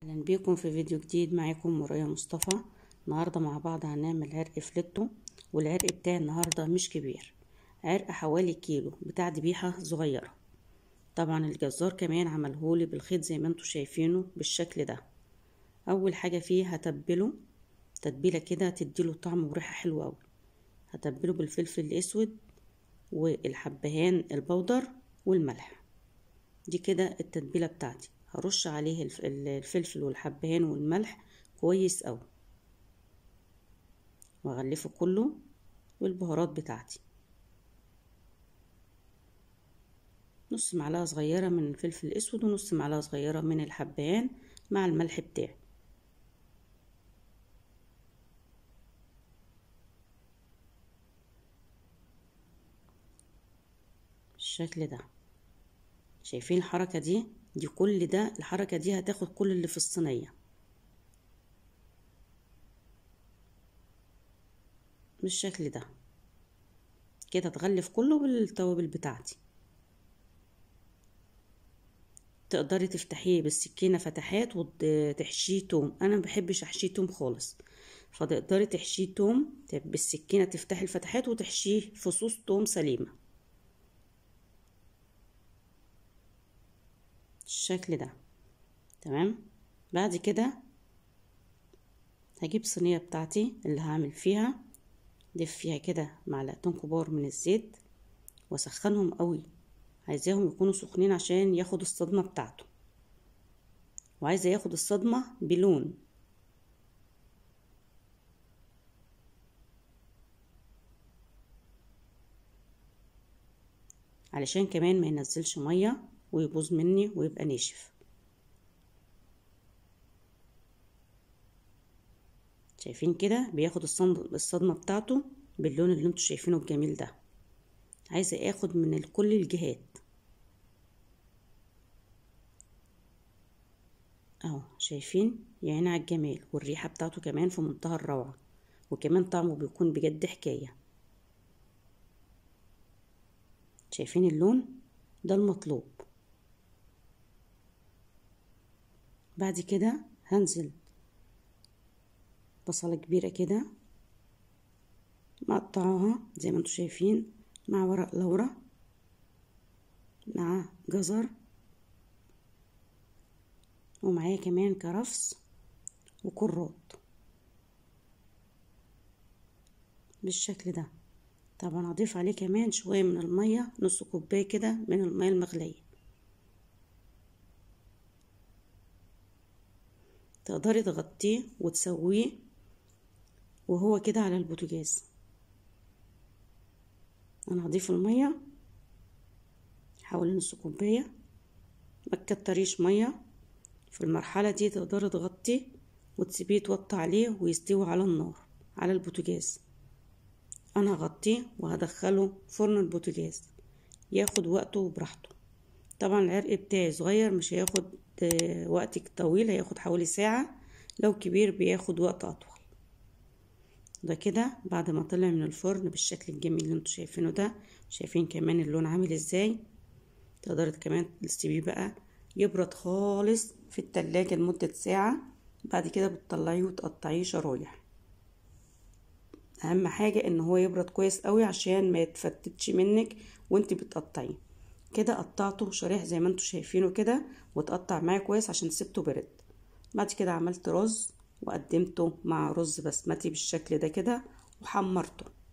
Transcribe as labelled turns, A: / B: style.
A: اهلا بيكم في فيديو جديد معاكم مريا مصطفى النهارده مع بعض هنعمل عرق فليتو والعرق بتاعي النهارده مش كبير عرق حوالي كيلو بتاع ذبيحه صغيره طبعا الجزار كمان عملهولي بالخيط زي ما انتوا شايفينه بالشكل ده اول حاجه فيه هتبله تتبيله كده تديله طعم وريحه حلوه قوي هتبله بالفلفل الاسود والحبهان البودر والملح دي كده التتبيله بتاعتي هرش عليه الفلفل والحبهان والملح كويس قوي واغلفه كله والبهارات بتاعتي نص معلقه صغيره من الفلفل الاسود ونص معلقه صغيره من الحبهان مع الملح بتاعي بالشكل ده شايفين الحركه دي دي كل ده الحركة دي هتاخد كل اللي في الصينية بالشكل ده كده تغلف كله بالتوابل بتاعتي تقدري تفتحيه بالسكينة فتحات وتحشيه توم انا مبحبش احشيه توم خالص فتقدري تحشيه توم بالسكينة تفتحي الفتحات وتحشيه فصوص توم سليمه بالشكل ده تمام بعد كده هجيب صينية بتاعتي اللي هعمل فيها ضيف فيها كده معلقتين كبار من الزيت واسخنهم قوي عايزاهم يكونوا سخنين عشان ياخد الصدمة بتاعته وعايزة ياخد الصدمة بلون علشان كمان ما ينزلش ميه ويبوظ مني ويبقى ناشف شايفين كده بياخد الصدمة بتاعته باللون اللي انتوا شايفينه الجميل ده عايزة اخد من كل الجهات اهو شايفين يعني على الجمال والريحة بتاعته كمان في منتهى الروعة وكمان طعمه بيكون بجد حكاية شايفين اللون ده المطلوب بعد كده هنزل بصلة كبيرة كده مقطعاها زي ما انتوا شايفين مع ورق لورا مع جزر ومعايا كمان كرفس وكرات بالشكل ده طبعا هضيف عليه كمان شوية من المية نص كوباية كده من المية المغلية تقدري تغطيه وتسويه وهو كده على البوتاجاز انا هضيف الميه حوالي نص كوبايه ما تكتريش ميه في المرحله دي تقدري تغطيه وتسيبيه يتوطى عليه ويستوي على النار على البوتاجاز انا هغطيه وهدخله فرن البوتاجاز ياخد وقته وبراحته طبعا العرق بتاعي صغير مش هياخد وقت طويل هياخد حوالي ساعة لو كبير بياخد وقت أطول ده كده بعد ما طلع من الفرن بالشكل الجميل اللي انتوا شايفينه ده شايفين كمان اللون عامل ازاي تقدري كمان تسيبيه بقى يبرد خالص في التلاجة لمدة ساعة بعد كده بتطلعيه وتقطعيه شرايح اهم حاجة ان هو يبرد كويس قوي عشان ما يتفتتش منك وانت بتقطعيه كده قطعته شرايح زي ما انتوا شايفينه كده وتقطع معايا كويس عشان سبته برد بعد كده عملت رز وقدمته مع رز بسمتي بالشكل ده كده وحمرته